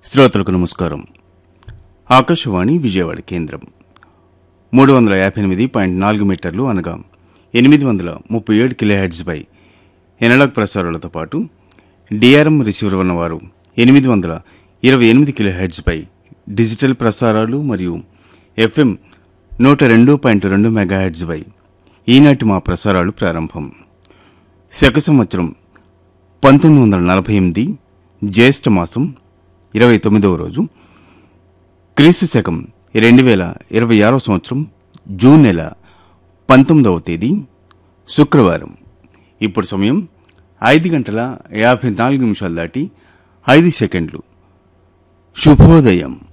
శ్రోతలకు నమస్కారం ఆకాశవాణి విజయవాడ కేంద్రం మూడు వందల యాభై ఎనిమిది పాయింట్ నాలుగు మీటర్లు అనగా ఎనిమిది వందల ముప్పై ఏడు కిలోహెడ్స్పై ఎనలాగ్ ప్రసారాలతో పాటు డిఆర్ఎం రిసీవర్ ఉన్నవారు ఎనిమిది వందల ఇరవై ఎనిమిది కిలోహెడ్స్పై డిజిటల్ ప్రసారాలు మరియు ఎఫ్ఎం నూట రెండు పాయింట్ రెండు మెగాహెడ్స్పై ఈనాటి మా ప్రసారాలు ప్రారంభం శక సంవత్సరం పంతొమ్మిది వందల నలభై ఎనిమిది జ్యేష్ఠ మాసం ఇరవై తొమ్మిదవ రోజు క్రీస్తు శకం రెండు వేల ఇరవై ఆరో సంవత్సరం జూన్ నెల పంతొమ్మిదవ తేదీ శుక్రవారం ఇప్పుడు సమయం ఐదు గంటల యాభై నాలుగు నిమిషాలు దాటి ఐదు సెకండ్లు శుభోదయం